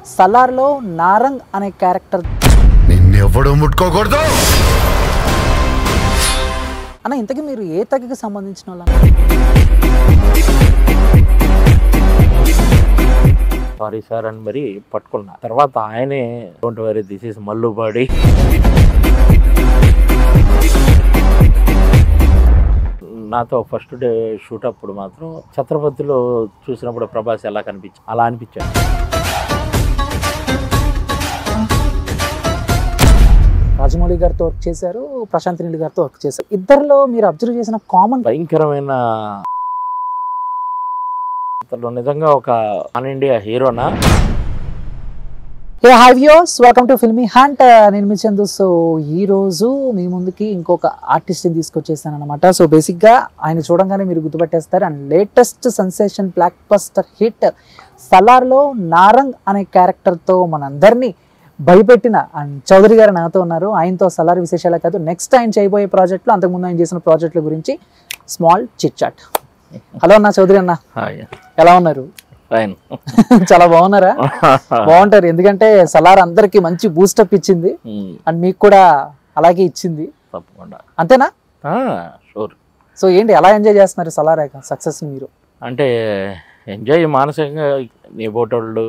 సలార్లో నారంగ్ అనే క్యారెక్టర్ నిన్నెవ్వడూ ముట్టుకోకూడదు అన్న ఇంతకీ మీరు ఏ తగ్గకి సంబంధించిన వాళ్ళు సారీ సార్ అని మరి పట్టుకున్నా తర్వాత ఆయనే don't worry this is Mallu body నాతో ఫస్ట్ డే షూట్ అప్పుడు మాత్రం ఛత్రపతిలో చూసినప్పుడు ప్రభాస్ ఎలా కనిపించి అలా అనిపించాడు రాజమౌళి గారితో వర్క్ చేశారు ప్రశాంత్ నీల్ గారితో వర్క్ చేశారు ఇద్దరిలో మీరు అబ్జర్వ్ చేసిన కామన్ భయంకరమైన అతను నిజంగా ఒక ఆన్ ఇండియా హీరోనా ఏ hi views welcome to filmy hunt నేను మీ చందు సో ఈ రోజు మీ ముందుకి ఇంకొక ఆర్టిస్ట్ని తీసుకొచ్చేసాను అనమాట సో బేసిక్గా ఆయన చూడంగానే మీరు గుర్తుపెట్టేస్తారు and latest sensation blockbuster hit సలార్లో నారంగ్ అనే క్యారెక్టర్తో మనందరినీ భయపెట్టిన అండ్ చౌదరి గారు నాతో ఉన్నారు ఆయనతో సలార్ విశేషాలే కాదు నెక్స్ట్ ఆయన చేయబోయే ప్రాజెక్టులు అంతకుముందు ఆయన చేసిన ప్రాజెక్టుల గురించి స్మాల్ చిట్ చాట్ హలో అన్న చౌదరి అన్న ఎలా ఉన్నారు ఫైన్ చాలా బాగున్నారా బాగుంటారు ఎందుకంటే సలార్ అందరికి మంచి బూస్టప్ ఇచ్చింది అండ్ మీకు కూడా అలాగే ఇచ్చింది తప్పకుండా అంతేనా షూర్ సో ఏంటి ఎలా ఎంజాయ్ చేస్తున్నారు సలార్ సక్సెస్ ని మీరు అంటే ఎంజాయ్ మానసికంగా నీ బోటోళ్ళు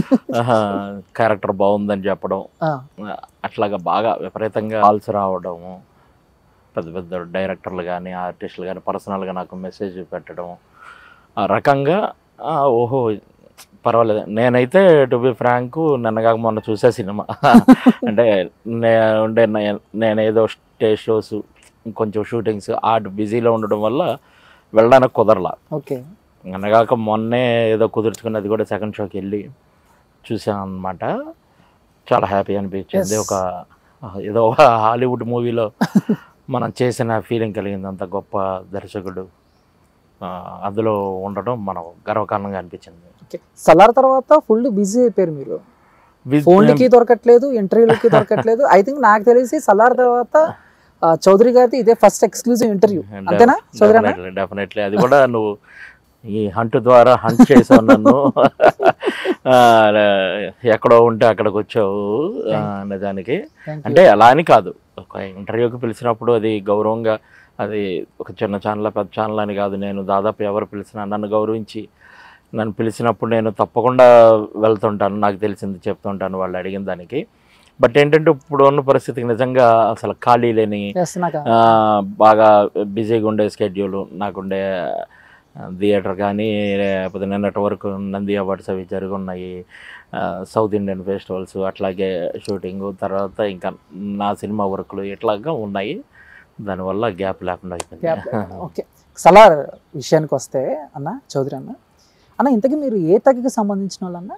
క్యారెక్టర్ బాగుందని చెప్పడం ఆ, అట్లాగా బాగా విపరీతంగా కాల్స్ రావడము పెద్ద పెద్ద డైరెక్టర్లు కానీ ఆర్టిస్టులు కానీ పర్సనల్గా నాకు మెసేజ్ పెట్టడం ఆ రకంగా ఆ, ఓహో పర్వాలేదు నేనైతే టు బి ఫ్రాంక్ నిన్నగాక మొన్న చూసే సినిమా అంటే నే ఉండే నే- నేనేదో స్టేజ్ షోస్ కొంచెం షూటింగ్స్ ఆర్ట్ బిజీలో ఉండడం వల్ల వెళ్ళడానికి కుదరలా ఓకే అనగాక మొన్నే ఏదో కుదుర్చుకున్నది కూడా సెకండ్ షోకి వెళ్ళి చూసాను అనమాట చాలా హ్యాపీ అనిపించింది Yes. ఒక ఏదో ఒక హాలీవుడ్ మూవీలో మనం చేసిన ఫీలింగ్ కలిగింది అంత గొప్ప దర్శకుడు ఆ, అందులో ఉండడం మనం గర్వకారణంగా అనిపించింది ఓకే సలార్ తర్వాత ఫుల్ బిజీ అయిపోయారు మీరు With- ఫోన్లకి దొరకట్లేదు ఇంటర్వ్యూలకి దొరకట్లేదు ఐ థింక్ నాకు తెలిసి సలార్ తర్వాత ఆ, చౌదరి గారిది ఇదే ఫస్ట్ ఎక్స్క్లూజివ్ ఇంటర్వ్యూ అంతేనా చౌదరి అన్న డెఫినెట్లీ డెఫినెట్లీ అది కూడా నువ్వు ఈ హంట్ ద్వారా హంట్ చేసావు నన్ను ఆ, ఎక్కడో ఉంటే అక్కడికి వచ్చావు ఆ, నిజానికి Thank you. అంటే అలా అని కాదు ఒక ఇంటర్వ్యూకి పిలిచినప్పుడు అది గౌరవంగా అది ఒక చిన్న ఛానల్ పెద్ద ఛానల్ అని కాదు నేను దాదాపు ఎవరు పిలిచినా నన్ను గౌరవించి నన్ను పిలిచినప్పుడు నేను తప్పకుండా వెళ్తుంటాను నాకు తెలిసింది చెప్తుంటాను వాళ్ళు అడిగిన దానికి బట్ ఏంటంటే ఇప్పుడు ఉన్న పరిస్థితికి నిజంగా అసలు ఖాళీ లేని Yes, నాకు ఆ, బాగా బిజీగా ఉండే స్కెడ్యూల్ నాకుండే థియేటర్ కానీ లేకపోతే నిన్నటి వరకు నంది అవార్డ్స్ అవి జరిగి ఉన్నాయి ఆ, సౌత్ ఇండియన్ ఫెస్టివల్స్ అట్లాగే షూటింగ్ తర్వాత ఇంకా నా సినిమా వర్క్లు ఇట్లాగా ఉన్నాయి దానివల్ల గ్యాప్ లేకుండా Gap అయిపోయింది లేకుండా. ఓకే సలార్ విషయానికి వస్తే అన్న చౌదరి అన్న అన్న ఇంతకీ మీరు ఏ తగ్గకి సంబంధించిన వాళ్ళు అన్న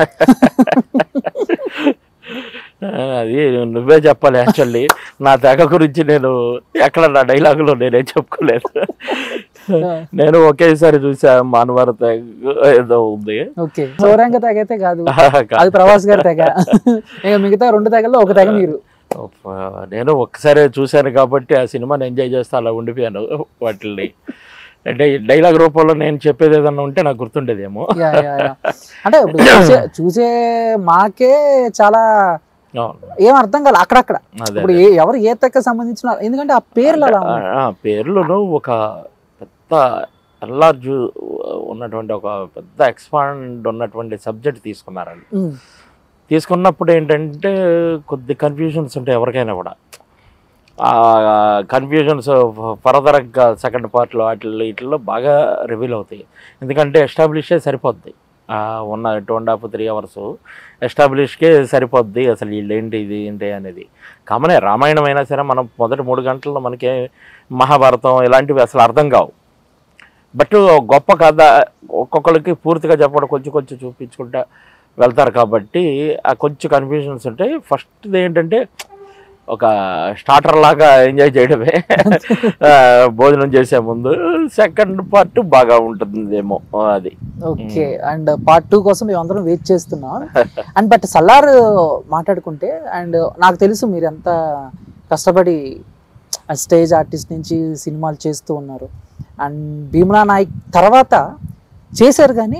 అది నువ్వే చెప్పాలి యాక్చువల్లీ నా తెగ గురించి నేను ఎక్కడ నా డైలాగులో నేనేం చెప్పుకోలేదు నేను ఒకేసారి చూసా మానవార తెగ ఏదో ఉంది ఓకే సౌరంగ తెగ అయితే కాదు కాదు. అది ప్రభాస్ గారి తెగ ఇక మిగతా రెండు తెగల్లో ఒక తెగ మీరు నేను ఒక్కసారి చూశాను కాబట్టి ఆ సినిమాని ఎంజాయ్ చేస్తే అలా ఉండిపోయాను వాటిని అంటే డైలాగ్ రూపంలో నేను చెప్పేది ఏదన్నా ఉంటే నాకు గుర్తుండేదేమో యా, యా, యా. అంటే ఇప్పుడు చూసే చూసే మాకే చాలా అవును. ఏం అర్థం కాదు అక్కడక్కడ అదే ఇప్పుడు ఏ ఎవరు ఏ తెగ సంబంధించిన ఎందుకంటే ఆ పేర్లు అలా ఉన్నాయి. ఆ, పేర్లను ఒక పెద్ద ఎల్లార్జ్ ఉన్నటువంటి ఒక పెద్ద ఎక్స్పాండ్ ఉన్నటువంటి సబ్జెక్ట్ తీసుకున్నారండి ఉమ్, తీసుకున్నప్పుడు ఏంటంటే కొద్ది కన్ఫ్యూజన్స్ ఉంటాయి ఎవరికైనా కూడా ఆ కన్ఫ్యూజన్స్ ఫర్దర్గా సెకండ్ పార్ట్లో వాటిల్లో వీటిల్లో బాగా రివీల్ అవుతాయి ఎందుకంటే ఎస్టాబ్లిషే సరిపోద్ది ఆ ఉన్న two and half three hours ఎస్టాబ్లిష్కే సరిపోద్ది అసలు వీళ్ళు ఏంటి ఇది ఏంటి అనేది కామనే రామాయణం అయినా సరే మనం మొదటి మూడు గంటల్లో మనకి మహాభారతం ఇలాంటివి అసలు అర్థం కావు బట్ గొప్ప కథ ఒక్కొక్కరికి పూర్తిగా చెప్పడం కొంచెం కొంచెం చూపించుకుంటా వెళ్తారు కాబట్టి ఆ కొంచెం కన్ఫ్యూజన్స్ ఉంటాయి ఫస్ట్ ఏంటంటే ఒక స్టార్టర్ లాగా ఎంజాయ్ చేయడమే ఆ, భోజనం చేసే ముందు సెకండ్ పార్ట్ బాగా ఉంటుందేమో అది ఓకే అండ్ పార్ట్ టూ కోసం మేము అందరం వెయిట్ చేస్తున్నాం అండ్ బట్ సల్లార్ మాట్లాడుకుంటే అండ్ నాకు తెలుసు మీరు ఎంత కష్టపడి స్టేజ్ ఆర్టిస్ట్ నుంచి సినిమాలు చేస్తూ ఉన్నారు అండ్ భీమ్లా నాయక్ తర్వాత చేశారు కానీ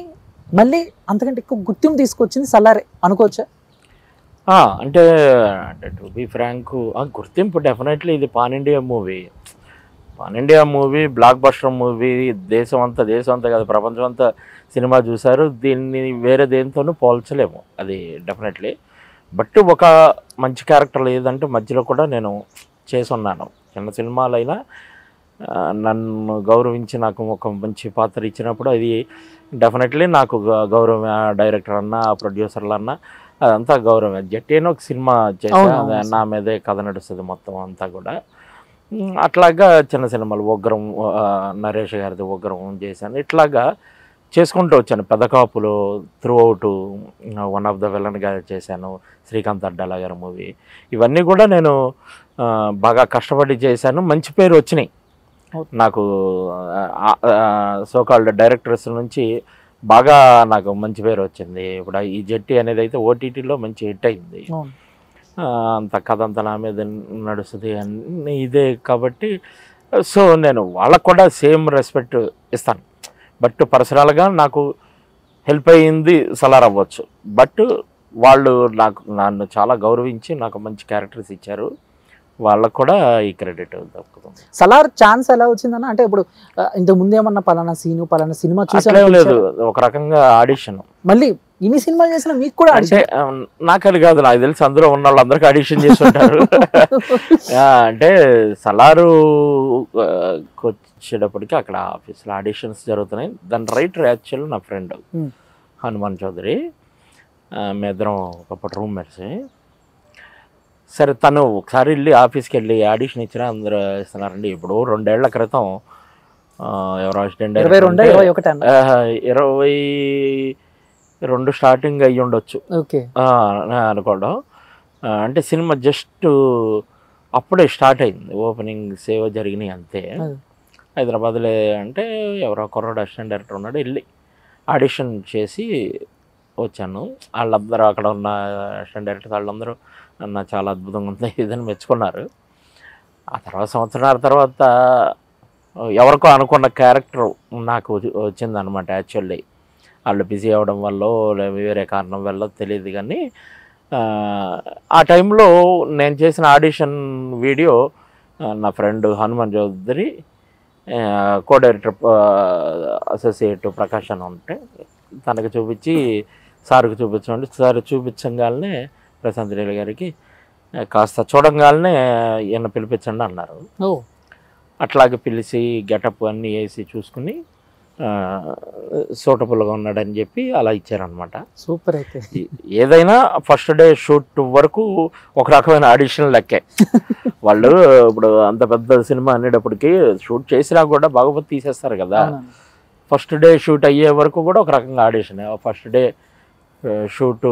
మళ్ళీ అంతకంటే ఎక్కువ గుర్తింపు తీసుకొచ్చింది సల్లారే అనుకోవచ్చా ఆ, అంటే అంటే టు బి ఫ్రాంక్ గుర్తింపు డెఫినెట్లీ ఇది pan India movie pan India movie blockbuster movie దేశం అంతా దేశం అంతా కాదు ప్రపంచం అంతా సినిమా చూశారు దీన్ని వేరే దేనితోనూ పోల్చలేము అది డెఫినెట్లీ బట్ ఒక మంచి క్యారెక్టర్ లేదంటే మధ్యలో కూడా నేను చేసి ఉన్నాను చిన్న సినిమాలైనా ఆ, నన్ను గౌరవించి నాకు ఒక మంచి పాత్ర ఇచ్చినప్పుడు అది డెఫినెట్లీ నాకు గ- గౌరవం డైరెక్టర్ అన్నా ప్రొడ్యూసర్లు అన్నా అదంతా గౌరవం జట్టేనో ఒక సినిమా చేసా అవును, అది అవును. నా మీదే కథ నడుస్తుంది మొత్తం అంతా కూడా ఉమ్, అట్లాగా చిన్న సినిమాలు ఉగ్రం ఆ, నరేష్ గారిది ఉగ్రం చేశాను ఇట్లాగా చేసుకుంటూ వచ్చాను పెద్ద కాపులు throughout one of the విలన్గా చేశాను శ్రీకాంత్ అడ్డాల గారి మూవీ ఇవన్నీ కూడా నేను ఆ, బాగా కష్టపడి చేశాను మంచి పేరు వచ్చినాయి నాకు సోకాల్డ్ డైరెక్టర్స్ నుంచి బాగా నాకు మంచి పేరు వచ్చింది ఇప్పుడు ఈ జట్టి అనేది అయితే ఓటీటీలో మంచి హిట్ అయింది అవును. ఆ, అంత కథ అంతా నా మీద నడుస్తుంది అన్ని ఇదే కాబట్టి సో నేను వాళ్ళకు కూడా సేమ్ రెస్పెక్ట్ ఇస్తాను బట్ పర్సనల్గా నాకు హెల్ప్ అయ్యింది సలార్ అవ్వచ్చు బట్ వాళ్ళు నాకు నన్ను చాలా గౌరవించి నాకు మంచి క్యారెక్టర్స్ ఇచ్చారు వాళ్ళకు కూడా ఈ క్రెడిట్ దక్కుతుంది సలార్ ఛాన్స్ ఎలా వచ్చిందన్న అంటే ఇప్పుడు ఆ, ఇంతకు ముందు ఏమన్నా పలానా సీను పలానా సినిమా అట్లేం లేదు చూసాను ఒక రకంగా ఆడిషన్ మళ్ళీ ఇన్ని సినిమాలు చేసిన మీకు కూడా అంటే ఆ, నాకది కాదు నాకు తెలిసి అందులో ఉన్న వాళ్ళందరికీ ఆడిషన్ చేసి ఉంటారు ఆ, అంటే సలారు ఆ, వచ్చేటప్పటికి అక్కడ ఆఫీస్లో ఆడిషన్స్ జరుగుతున్నాయి దాని రైటర్ యాక్చువల్ నా ఫ్రెండ్ Hmm. హనుమాన్ చౌదరి ఆ, మేమిద్దరం ఒకప్పటి రూమ్మేట్స్ సరే తను ఒకసారి వెళ్ళి ఆఫీస్కి వెళ్ళి ఆడిషన్ ఇచ్చినా అందరూ ఇస్తున్నారండి ఇప్పుడు రెండేళ్ల క్రితం ఆ, ఎవరో అసిస్టెంట్ ఇరవై రెండు ఇరవై ఒకటి అన్న ఇరవై రెండు స్టార్టింగ్ అయ్యి ఉండొచ్చు ఓకే ఆ, నా అనుకోవడం ఆ, అంటే సినిమా జస్ట్ అప్పుడే స్టార్ట్ అయింది ఓపెనింగ్ సేవ జరిగినాయి అంతే అది. హైదరాబాద్లో అంటే ఎవరో కుర్రాడు అసిస్టెంట్ డైరెక్టర్ ఉన్నాడు వెళ్ళి ఆడిషన్ చేసి వచ్చాను వాళ్ళందరూ అక్కడ ఉన్న అసిస్టెంట్ డైరెక్టర్ వాళ్ళందరూ అన్న చాలా అద్భుతంగా ఉంది ఇదని మెచ్చుకున్నారు ఆ తర్వాత సంవత్సరాల తర్వాత ఎవరికో అనుకున్న క్యారెక్టర్ నాకు వచ్చింది అనమాట యాక్చువల్లీ వాళ్ళు బిజీ అవ్వడం వల్ల వేరే కారణం వల్ల తెలియదు కానీ ఆ, ఆ టైంలో నేను చేసిన ఆడిషన్ వీడియో ఆ, నా friend Hanuman Chowdary co director associate Prakash అని ఉంటే తనకు చూపించి సార్కి చూపించండి సార్ చూపించగానే ప్రశాంత్ నీల్ గారికి ఆ, కాస్త చూడంగానే ఈయన పిలిపించండి అన్నారు ఓ అట్లాగే పిలిచి గెటప్ అన్నీ వేసి చూసుకుని సూటబుల్గా ఉన్నాడని చెప్పి అలా ఇచ్చారనమాట సూపర్ అయితే ఏదైనా ఫస్ట్ డే షూట్ వరకు ఒక రకమైన ఆడిషన్ లెక్కే వాళ్ళు ఇప్పుడు అంత పెద్ద సినిమా అనేటప్పటికి షూట్ చేసినా కూడా బాగోపోతే తీసేస్తారు కదా అవునన్న. ఫస్ట్ డే షూట్ అయ్యే వరకు కూడా ఒక రకంగా ఆడిషన్ ఫస్ట్ డే షూటు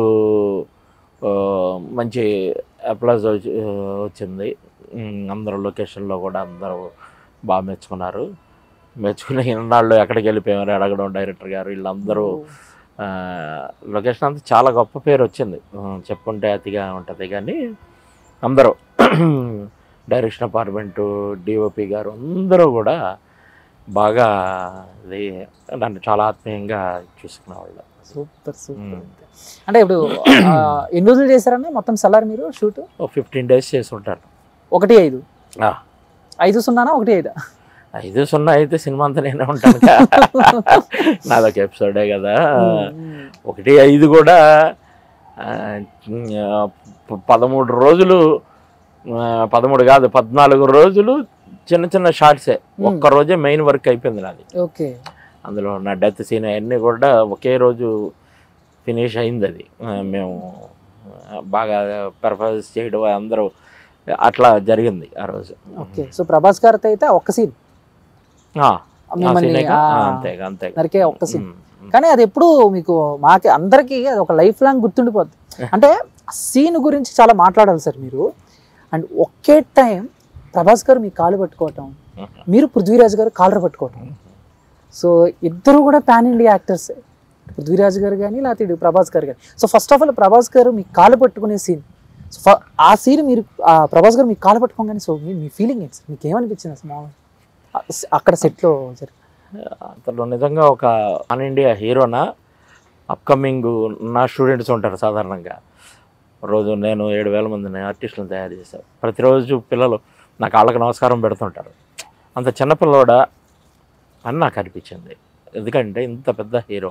మంచి అప్లాజ్ వచ్చింది ఉమ్, అందరూ లొకేషన్లో కూడా అందరూ బాగా మెచ్చుకున్నారు మెచ్చుకుని ఇన్నాళ్ళు ఎక్కడికి వెళ్ళిపోయారు అడగడం డైరెక్టర్ గారు వీళ్ళందరూ ఆ, లొకేషన్ అంతా చాలా గొప్ప పేరు వచ్చింది ఉమ్, చెప్పుకుంటే అతిగా ఉంటుంది కానీ అందరూ డైరెక్షన్ డిపార్ట్మెంటు డిఓపి గారు అందరూ కూడా బాగా ఇది నన్ను చాలా ఆత్మీయంగా చూసుకునేవాళ్ళు సూపర్ సూపర్ మ్మ్. అయితే. అంటే ఇప్పుడు ఆ, ఎన్ని రోజులు చేశారన్న మొత్తం సలార్ మీరు షూట్ ఓ ఫిఫ్టీన్ డేస్ చేసి ఉంటాను ఒకటి ఐదు ఆ, ఐదు సున్నానా ఒకటి ఐదా ఐదు సున్నా అయితే సినిమా అంతా నేనే ఉంటాను కదా. నాదొక ఎపిసోడే కదా మ్మ్. ఒకటి ఐదు కూడా ఆ, ప- పదమూడు రోజులు ఆ, పదమూడు కాదు పద్నాలుగు రోజులు చిన్న చిన్న షార్ట్సే ఒక్క రోజే మెయిన్ వర్క్ అయిపోయింది నాది ఓకే అందులో నా డెత్ సీన్ అవన్నీ కూడా ఒకే రోజు ఫినిష్ అయింది అది ఆ, మేము ఆ, బాగా పెర్ఫార్మెన్స్ చేయడం అందరూ అట్లా జరిగింది ఆ రోజు ఓకే సో ప్రభాస్ గారితో అయితే ఒక్క సీన్ ఆ, ఆ మిమ్మల్ని సీనేగా? ఆ, ఆ, అంతేగా అంతేగా నరికే ఒక్క సీన్ ఉమ్, ఉమ్. కానీ అది ఎప్పుడు మీకు మాకి అందరికీ అది ఒక లైఫ్ లాంగ్ గుర్తుండిపోద్ది అంటే సీన్ గురించి చాలా మాట్లాడాలి సార్ మీరు and okay time Prabhas garu మీ కాలు పట్టుకోవటం మీరు పృథ్వీరాజ్ గారు కాలర్ పట్టుకోవటం సో ఇద్దరు కూడా పాన్ ఇండియా యాక్టర్స్ పృథ్వీరాజ్ గారు కానీ లేకపోతే ఇటు ప్రభాస్ గారు కానీ so first of all Prabhas garu మీ కాలు పట్టుకునే సీన్ సో ఫ- ఆ సీన్ మీరు ఆ ప్రభాస్ గారు మీ కాలు పట్టుకోగానే సో మీ మీ ఫీలింగ్ ఏంటి సార్ మీకు ఏమనిపించింది అసలు మామూలు అక్కడ సెట్లో జరిగి అతను నిజంగా ఒక ఆన్ ఇండియా హీరోనా అప్కమింగ్ నా స్టూడెంట్స్ ఉంటారు సాధారణంగా రోజు నేను ఏడు వేల మందిని ఆర్టిస్టులను తయారు చేశాను ప్రతిరోజు పిల్లలు నా కాళ్ళకి నమస్కారం పెడుతుంటారు అంత చిన్నపిల్లవాడా అని నాకు అనిపించింది ఎందుకంటే ఇంత పెద్ద హీరో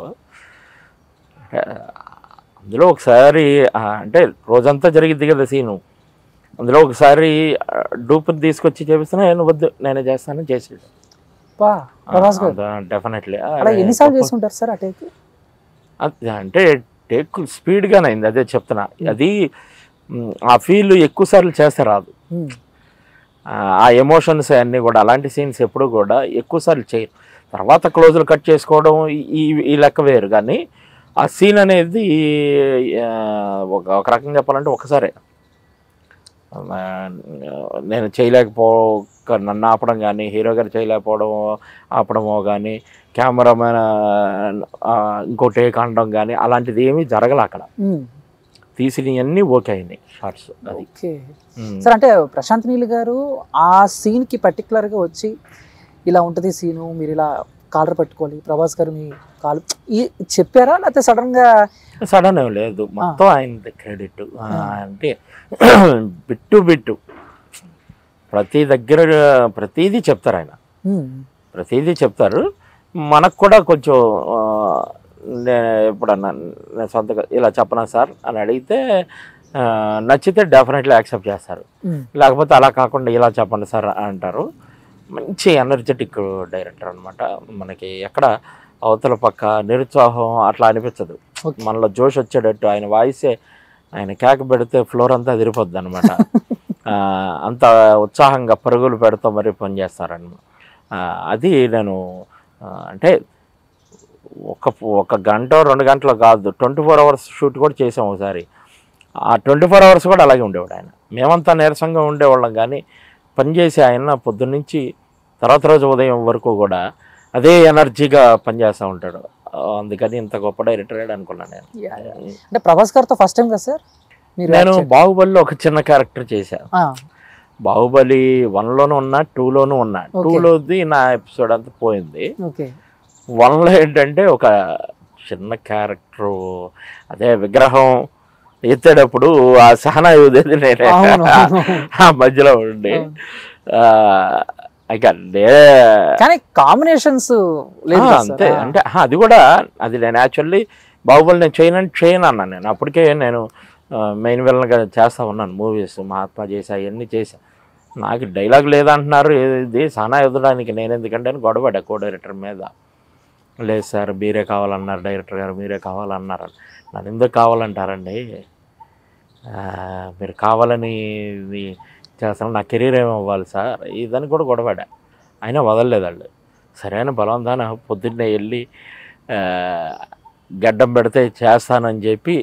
అందులో ఒకసారి ఆ, అంటే రోజంతా జరిగింది కదా సీను అందులో ఒకసారి డూపుని తీసుకొచ్చి చేపిస్తున్నా నేను వద్దు నేనే చేస్తాను చేసాడు పా ప్రభాస్ గారు డెఫినెట్లీ అలా ఎన్నిసార్లు చేసుకుంటారు సార్ ఆ టేక్ అది అంటే టేక్ స్పీడ్గానే అయింది అదే చెప్తున్నా అది మ్, ఆ ఫీల్ ఎక్కువ సార్లు చేస్తే రాదు ఆ, ఆ ఎమోషన్స్ అన్నీ కూడా అలాంటి సీన్స్ ఎప్పుడు కూడా ఎక్కువ సార్లు చేయరు తర్వాత క్లోజులు కట్ చేసుకోవడం ఈ- ఈ ఈ లెక్క వేరు కానీ ఆ సీన్ అనేది ఆ, ఒక ఒక రకంగా చెప్పాలంటే ఒకసారే ఆ, నేను చేయలేకపో నన్ను ఆపడం కానీ హీరో గారు చేయలేకపోవడం ఆపడమో కానీ కెమెరామెన్ ఇంకో టేక్ అనడం కానీ అలాంటిది ఏమీ జరగల అక్కడ తీసినవన్నీ ఓకే అయినాయి షార్ట్స్ అది ఓకే ఉమ్. సార్ అంటే ప్రశాంత్ నీల్ గారు ఆ సీన్ కి పర్టికులర్ గా వచ్చి ఇలా ఉంటది సీను మీరు ఇలా కాలర్ పట్టుకోవాలి ప్రభాస్ గారు మీ కాలు ఈ చెప్పారా లేకపోతే సడన్ గా సడన్ ఏం లేదు మొత్తం ఆయన క్రెడిట్ అంటే బిట్టు బిట్టు ప్రతి దగ్గర ప్రతిదీ చెప్తారు ఆయన ఉమ్, ప్రతిదీ చెప్తారు మనకు కూడా కొంచెం ఆ, నేను ఎప్పుడన్నా నేను సొంతగా ఇలా చెప్పనా సార్ అని అడిగితే ఆ, నచ్చితే డెఫినెట్లీ యాక్సెప్ట్ చేస్తారు ఉమ్, లేకపోతే అలా కాకుండా ఇలా చెప్పండి సార్ అంటారు మంచి ఎనర్జెటిక్ డైరెక్టర్ అనమాట మనకి ఎక్కడ అవతల పక్క నిరుత్సాహం అట్లా అనిపించదు Okay. మనలో జోష్ వచ్చేటట్టు ఆయన వాయిసే ఆయన కేక పెడితే ఫ్లోర్ అంతా తిరిగిపోద్ది అనమాట అంత ఉత్సాహంగా పరుగులు పెడుతూ మరీ పనిచేస్తారనమాట అది నేను ఆ, అంటే ఒక ఒక గంట రెండు గంటలు కాదు ట్వంటీ ఫోర్ అవర్స్ షూట్ కూడా చేసాం ఒకసారి ఆ ట్వంటీ ఫోర్ అవర్స్ కూడా అలాగే ఉండేవాడు ఆయన మేమంతా నీరసంగా ఉండేవాళ్ళం కానీ పనిచేసి ఆయన పొద్దున్నుంచి తర్వాత రోజు ఉదయం వరకు కూడా అదే ఎనర్జీగా పనిచేస్తూ ఉంటాడు ఆ, అందుకని ఇంత గొప్ప డైరెక్టర్ అనుకున్నాను నేను Yeah, yeah. అంటే ప్రభాస్ గారితో ఫస్ట్ టైం కదా సార్ మీరు నేను act చేయ- బాహుబలిలో ఒక చిన్న క్యారెక్టర్ చేశాను ఆ, బాహుబలి వన్లోనూ ఉన్నా టూలోనూ ఉన్నా Okay. టూలోది నా ఎపిసోడ్ అంతా పోయింది ఓకే వన్లో ఏంటంటే ఒక చిన్న క్యారెక్టర్ అదే విగ్రహం ఎత్తేటప్పుడు ఆ సహనా యువదేది నేనే అవును, అవును. ఆ మధ్యలో ఉండి అవును. ఆ, ఇక నే కానీ కాంబినేషన్స్ లేదు ఆ, కదా అంతే సార్? అంటే ఆ, అది కూడా అది నేను యాక్చువల్లీ బాహుబలి నేను చేయను చేయను అన్నాను నేను అప్పటికే నేను మెయిన్ విలన్గా చేస్తా ఉన్నాను మూవీస్ మహాత్మా చేసా అవన్నీ చేసా నాకు డైలాగ్ లేదంటున్నారు ఇది సానా ఎదడానికి నేను ఎందుకంటే అని గొడవడా కో డైరెక్టర్ మీద లేదు సార్ మీరే కావాలన్నారు డైరెక్టర్ గారు మీరే కావాలన్నారు నన్ను ఎందుకు కావాలంటారండి ఆ, మీరు కావాలని ఇది చేస్తాను నా కెరీర్ ఏమి అవ్వాలి సార్ ఇదని కూడా గొడవడా అయినా వదలలేదు వాళ్ళు సరైన బలవంతాన పొద్దున్నే వెళ్ళి ఆ, గడ్డం పెడితే చేస్తానని చెప్పి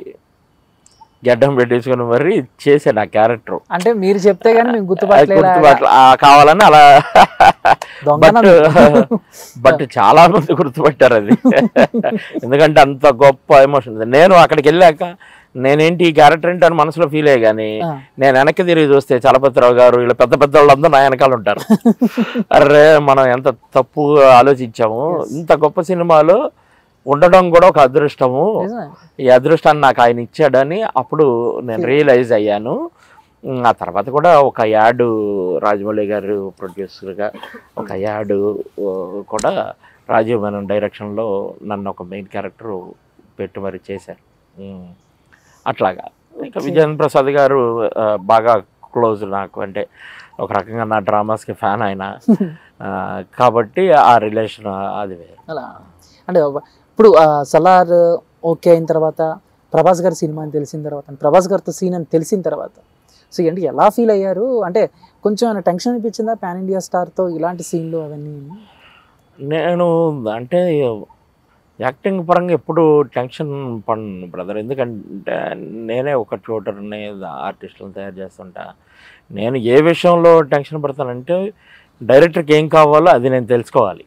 గడ్డం పెట్టేసుకుని మరి చేసే నా క్యారెక్టర్ అంటే మీరు చెప్తే గానీ మేము గుర్తుపట్టలేదా గుర్తుపట్ల ఆ, కావాలని అలా దొంగన బట్ బట్ చాలా మంది గుర్తుపట్టారు అది ఎందుకంటే అంత గొప్ప ఎమోషన్ నేను అక్కడికి వెళ్ళాక నేనేంటి ఈ క్యారెక్టర్ ఏంటి అని మనసులో ఫీల్ అయ్యే కానీ ఆ. నేను వెనక్కి తిరిగి చూస్తే చలపతిరావు గారు ఇలా పెద్ద పెద్ద వాళ్ళందరూ నా వెనకాల ఉంటారు అరే మనం ఎంత తప్పు ఆలోచించాము ఇంత గొప్ప సినిమాలో ఉండడం కూడా ఒక అదృష్టము నిజమే. ఈ అదృష్టాన్ని నాకు ఆయన ఇచ్చాడని అప్పుడు నేను రియలైజ్ అయ్యాను ఉమ్, ఆ తర్వాత కూడా ఒక యాడ్ రాజమౌళి గారు ప్రొడ్యూసర్గా ఒక యాడ్ కూడా రాజీవ్ మేనన్ డైరెక్షన్లో నన్ను ఒక మెయిన్ క్యారెక్టర్ పెట్టి మరి చేశారు ఉమ్, అట్లాగా ఇంకా విజయేంద్ర ప్రసాద్ గారు ఆ, బాగా క్లోజ్ నాకు అంటే ఒక రకంగా నా డ్రామాస్కి ఫ్యాన్ ఆయన ఆ, కాబట్టి ఆ రిలేషన్ అది వేరు అలా అంటే ఒక- ఇప్పుడు ఆ, సలార్ ఓకే అయిన తర్వాత ప్రభాస్ గారి సినిమా అని తెలిసిన తర్వాత ప్రభాస్ గారితో సీన్ అని తెలిసిన తర్వాత సో ఏంటి ఎలా ఫీల్ అయ్యారు అంటే కొంచెం ఏమైనా టెన్షన్ అనిపించిందా పాన్ ఇండియా స్టార్తో ఇలాంటి సీన్లు అవన్నీ నేను అంటే యాక్టింగ్ పరంగా ఎప్పుడు టెన్షన్ పడను బ్రదర్ ఎందుకంటే నేనే ఒక ట్యూటర్ని ఆర్టిస్టులను తయారు చేస్తుంటా నేను ఏ విషయంలో టెన్షన్ పడతానంటే డైరెక్టర్కి ఏం కావాలో అది నేను తెలుసుకోవాలి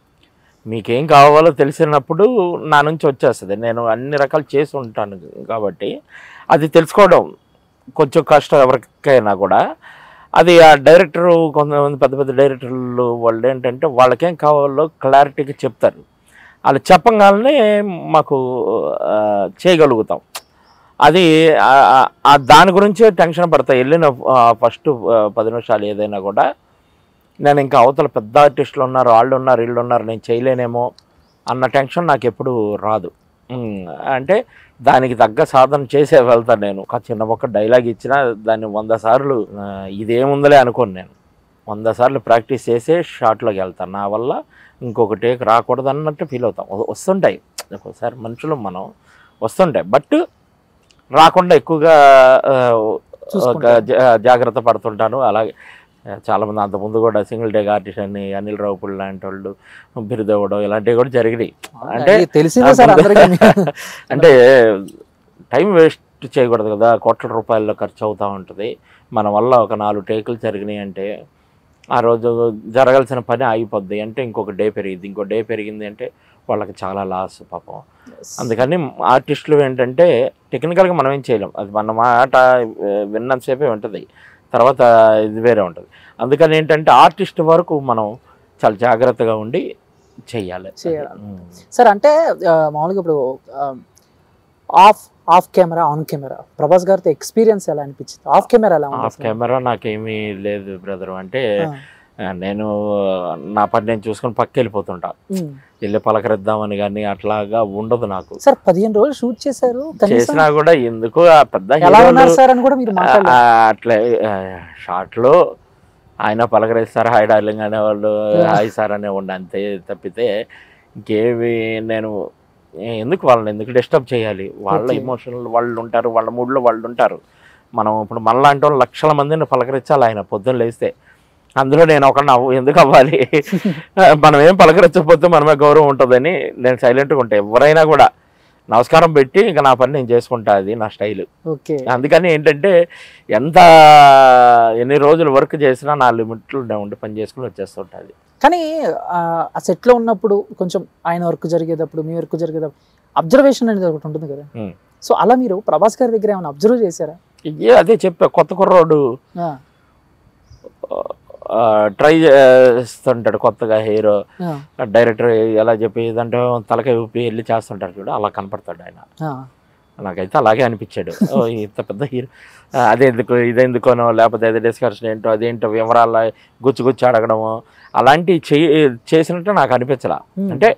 మీకేం కావాలో తెలిసినప్పుడు నా నుంచి వచ్చేస్తుంది నేను అన్ని రకాలు చేసి ఉంటాను కాబట్టి అది తెలుసుకోవడం కొంచెం కష్టం ఎవరికైనా కూడా అది ఆ డైరెక్టర్ కొంతమంది పెద్ద పెద్ద డైరెక్టర్లు వాళ్ళు ఏంటంటే వాళ్ళకేం కావాలో క్లారిటీగా చెప్తారు వాళ్ళు చెప్పగానే మాకు ఆ, చేయగలుగుతాం అది ఆ- ఆ- ఆ దాని గురించే టెన్షన్ పడతా వెళ్ళిన ఫస్ట్ పది నిమిషాలు ఏదైనా కూడా నేను ఇంకా అవతల పెద్ద ఆర్టిస్టులు ఉన్నారు వాళ్ళు ఉన్నారు వీళ్ళు ఉన్నారు నేను చేయలేనేమో అన్న టెన్షన్ నాకు ఎప్పుడు రాదు ఉమ్, అంటే దానికి తగ్గ సాధన చేసే వెళ్తాను నేను ఒక చిన్న ఒక డైలాగ్ ఇచ్చినా దాన్ని వంద సార్లు ఆ, ఇదేముందలే అనుకోను నేను వంద సార్లు ప్రాక్టీస్ చేసే షాట్లోకి వెళ్తాను నా వల్ల ఇంకొక టేక్ రాకూడదు అన్నట్టు ఫీల్ అవుతాం వ- వస్తుంటాయి ఒక్కోసారి మనుషులు మనం వస్తుంటాయి బట్ రాకుండా ఎక్కువగా ఆ, ఒక చూసుకుంటారు. జా- జాగ్రత్త పడుతుంటాను అలాగే ఆ, చాలా మంది అంతకుముందు కూడా సింగిల్ టేక్ ఆర్టిస్ట్ అని అనిల్ రావుపుల్ లాంటి వాళ్ళు బిరుదవ్వడం ఇలాంటివి కూడా జరిగినాయి అంటే అది తెలిసిందే సార్ అందరికీ అంటే టైం వేస్ట్ చేయకూడదు కదా కోట్ల రూపాయల్లో ఖర్చు అవుతూ ఉంటుంది మన వల్ల ఒక నాలుగు టేకులు జరిగినాయి అంటే ఆ రోజు జరగాల్సిన పని ఆగిపోద్ది అంటే ఇంకొక డే పెరిగింది ఇంకో డే పెరిగింది అంటే వాళ్ళకి చాలా లాస్ పాపం అందుకని ఆర్టిస్టులు ఏంటంటే టెక్నికల్గా మనం ఏం చేయలేం అది మన మాట ఆ, విన్నంతసేపే ఉంటుంది తర్వాత ఇది వేరే ఉంటుంది అందుకని ఏంటంటే ఆర్టిస్ట్ వరకు మనం చాలా జాగ్రత్తగా ఉండి చెయ్యాలి చేయాలి. ఉమ్. సార్ అంటే ఆ, మామూలుగా ఇప్పుడు off off camera on camera Prabhas గారితో ఎక్స్పీరియన్స్ ఎలా అనిపించింది ఆఫ్ కెమెరా ఎలా ఉంది ఆఫ్ అసలు? కెమెరా నాకేమీ లేదు బ్రదర్ అంటే ఆ, ఆ, నేను నా పని నేను చూసుకొని పక్క వెళ్ళిపోతుంటా ఉమ్. వెళ్ళి పలకరిద్దామని కానీ అట్లాగా ఉండదు నాకు సార్ పదిహేను రోజులు షూట్ చేశారు కనీసం చేసినా కూడా ఎందుకు ఆ పెద్ద ఎలా హీరోలు ఉన్నారు సార్ అని కూడా మీరు మాట్లాడలేదు ఆ, అట్లే షార్ట్లో ఆయన పలకరిస్తారు హాయ్ డార్లింగ్ అనేవాళ్ళు Yeah. హాయ్ సార్ అనేవాళ్ళు అంతే తప్పితే ఇంకేవి నేను ఎందుకు వాళ్ళని ఎందుకు డిస్టర్బ్ చేయాలి వాళ్ళ Okay. ఇమోషనల్ వాళ్ళు ఉంటారు వాళ్ళ మూడ్లో వాళ్ళు ఉంటారు మనం ఇప్పుడు మనలాంటి వాళ్ళు లక్షల మందిని పలకరించాలి ఆయన పొద్దున్న లేస్తే అందులో నేను ఒక నవ్వు ఎందుకు అవ్వాలి మనం ఏం పలకరించకపోతే మనమే గౌరవం ఉంటుందని నేను సైలెంట్గా ఉంటా ఎవరైనా కూడా నమస్కారం పెట్టి ఇంకా నా పని నేను చేసుకుంటా అది నా స్టైల్ ఓకే అందుకని ఏంటంటే ఎంత ఎన్ని రోజులు వర్క్ చేసినా నా లిమిట్లు ఉండి పని చేసుకుని వచ్చేస్తుంటుంది కానీ ఆ, ఆ set లో ఉన్నప్పుడు కొంచెం ఆయన వర్క్ జరిగేటప్పుడు మీ వర్క్ జరిగేటప్పుడు అబ్జర్వేషన్ అనేది ఒకటి ఉంటుంది కదా Hmm. సో అలా మీరు ప్రభాస్ గారి దగ్గర ఏమైనా అబ్జర్వ్ చేశారా ఏ అదే చెప్పా కొత్త కుర్రోడు ఆ, ట్రై చేస్తుంటాడు కొత్తగా హీరో ఆ, డైరెక్టర్ ఎలా చెప్పి ఏదంటే తలకాయ ఊపి వెళ్ళి చేస్తుంటాడు చూడు అలా కనపడతాడు ఆయన ఆ, నాకైతే అలాగే అనిపించాడు ఓ, ఇంత పెద్ద హీరో అదెందుకు ఇదెందుకోనో లేకపోతే ఏదో డిస్కషన్ ఏంటో అదేంటో వివరాల గుచ్చి గుచ్చి అడగడము అలాంటివి చేయి చేసినట్టు నాకు అనిపించలా Hmm. అంటే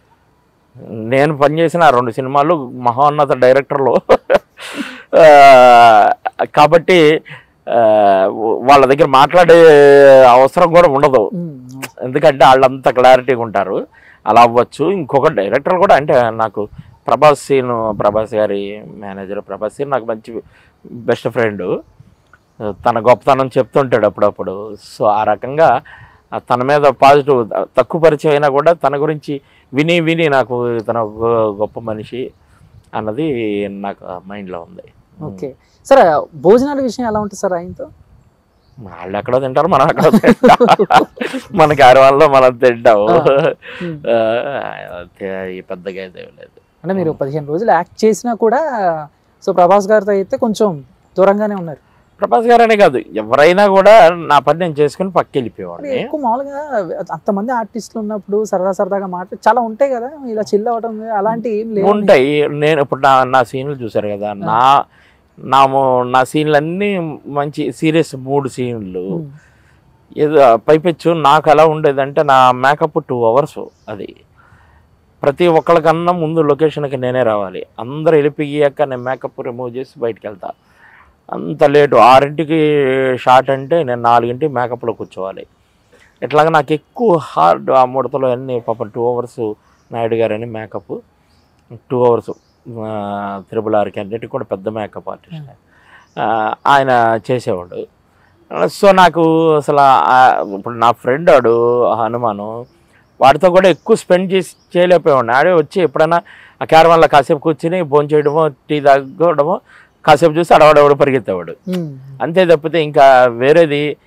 నేను పనిచేసిన ఆ రెండు సినిమాలు మహోన్నత డైరెక్టర్లు ఆ, కాబట్టి ఆ, వాళ్ళ దగ్గర మాట్లాడే అవసరం కూడా ఉండదు ఉమ్, ఎందుకంటే వాళ్ళంతా క్లారిటీగా ఉంటారు అలా అవ్వచ్చు ఇంకొక డైరెక్టర్ కూడా అంటే నాకు ప్రభాస్ సీన్ ప్రభాస్ గారి మేనేజర్ ప్రభాస్ సీన్ నాకు మంచి బెస్ట్ ఫ్రెండ్ తన గొప్పతనం చెప్తుంటాడు అప్పుడప్పుడు సో ఆ రకంగా ఆ తన మీద పాజిటివ్ తక్కువ పరిచయం అయినా కూడా తన గురించి విని విని నాకు తన ఒక గొప్ప మనిషి అన్నది నాకు మైండ్లో ఉంది ఓకే సార్ భోజనాల విషయం ఎలా ఉంటుంది సార్ ఆయనతో వాళ్ళు ఎక్కడో తింటారు మనం ఎక్కడో తింటాం మనకి ఆరు మనం తింటాము ఉమ్. ఆ, అంతే, ఈ పెద్దగా అయితే ఏం లేదు అంటే మీరు పదిహేను రోజులు యాక్ట్ చేసినా కూడా సో ప్రభాస్ గారితో అయితే కొంచెం దూరంగానే ఉన్నారు ప్రభాస్ గారనే కాదు ఎవరైనా కూడా నా పని నేను చేసుకుని పక్క మరి వెళ్ళిపోయేవాడిని ఎక్కువ మామూలుగా అంతమంది ఆర్టిస్టులు ఉన్నప్పుడు సరదా సరదాగా మాట్లాడి చాలా ఉంటాయి కదా ఇలా చిల్ అవడం అలాంటి ఏం లేవు ఉంటాయి నేను ఇప్పుడు నా నా సీన్లు చూసారు కదా నా నా మో- నా సీన్లు అన్నీ మంచి సీరియస్ మూడు సీన్లు ఉమ్. ఏదో పైపెచ్చు నాకు ఎలా ఉండేదంటే నా మేకప్ టూ అవర్స్ అది ప్రతి ఒక్కరికన్నా ముందు లొకేషన్కి నేనే రావాలి అందరు వెళ్ళిపోయాక నేను మేకప్ రిమూవ్ చేసి బయటికి వెళ్తా అంత లేటు ఆరింటికి షార్ట్ అంటే నేను నాలుగింటికి మేకప్లో కూర్చోవాలి ఇట్లాగా నాకు ఎక్కువ హార్డ్ ఆ ముడతలు అన్నీ పాపం టూ అవర్స్ నాయుడు గారని మేకప్ టూ అవర్స్ త్రిబుల్ ఆర్కి అన్నిటికి కూడా పెద్ద మేకప్ ఆర్టిస్ట్ ఆయన చేసేవాడు సో నాకు అసలు ఆ- ఇప్పుడు నా ఫ్రెండ్ ఆడు హనుమాను వాడితో కూడా ఎక్కువ స్పెండ్ చేసి చేయలేకపోయాడు ఆడే వచ్చి ఎప్పుడైనా ఆ క్యారవాన్లో కాసేపు కూర్చుని భోజనం చేయడమో టీ తాగడమో కాసేపు చూసి అడవాడవాడు పరిగెత్తేవాడు ఉమ్. అంతే తప్పితే ఇంకా వేరేది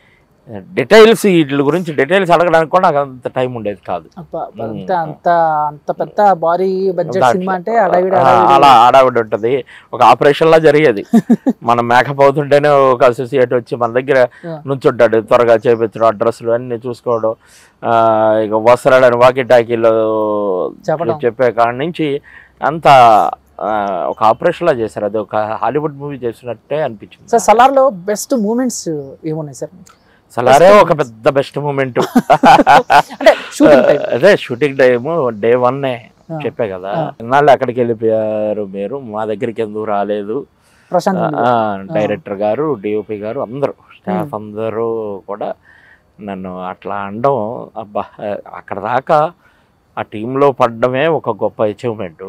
డీటెయిల్స్ వీటి గురించి డీటెయిల్స్ అడగడానికి కూడా నాకు అంత టైం ఉండేది కాదు అబ్బా, అబ్బా, ఉమ్. అంత అంత అంత పెద్ద భారీ బడ్జెట్ దాంట్లో- సినిమా అంటే అడవిడ ఆ, అలా ఆడావిడ ఉంటది ఒక ఆపరేషన్ లా జరిగేది మనం మేకప్ అవుతుంటేనే ఒక అసోసియేట్ వచ్చి మన దగ్గర Yeah. నుంచుంటాడు త్వరగా చేపించడం అడ్రస్లు అన్ని చూసుకోవడం ఆ, ఇక వస్త్రాలని వాకి టాకీలో చెప్పడం. చెప్పే కాడి నుంచి అంత ఆ, ఒక ఆపరేషన్ లా చేశారు అది ఒక హాలీవుడ్ మూవీ చేసినట్టే అనిపించింది సార్ సలార్ లో బెస్ట్ మూమెంట్స్ ఏమున్నాయి సార్ సలారే ఒక పెద్ద బెస్ట్ మూమెంట్ అంటే షూటింగ్ టైం అదే షూటింగ్ టైమ్ డే వన్ ఆ. చెప్పే కదా ఆ. ఇన్నాళ్ళు ఎక్కడికి వెళ్ళిపోయారు మీరు మా దగ్గరికి ఎందుకు రాలేదు ప్రశాంత్ నీల్. ఆ, డైరెక్టర్ గారు డిఓపి గారు అందరూ స్టాఫ్ అందరూ కూడా నన్ను అట్లా అనడం అబ్బా అక్కడ దాకా ఆ టీంలో పడ్డమే ఒక గొప్ప అచీవ్మెంట్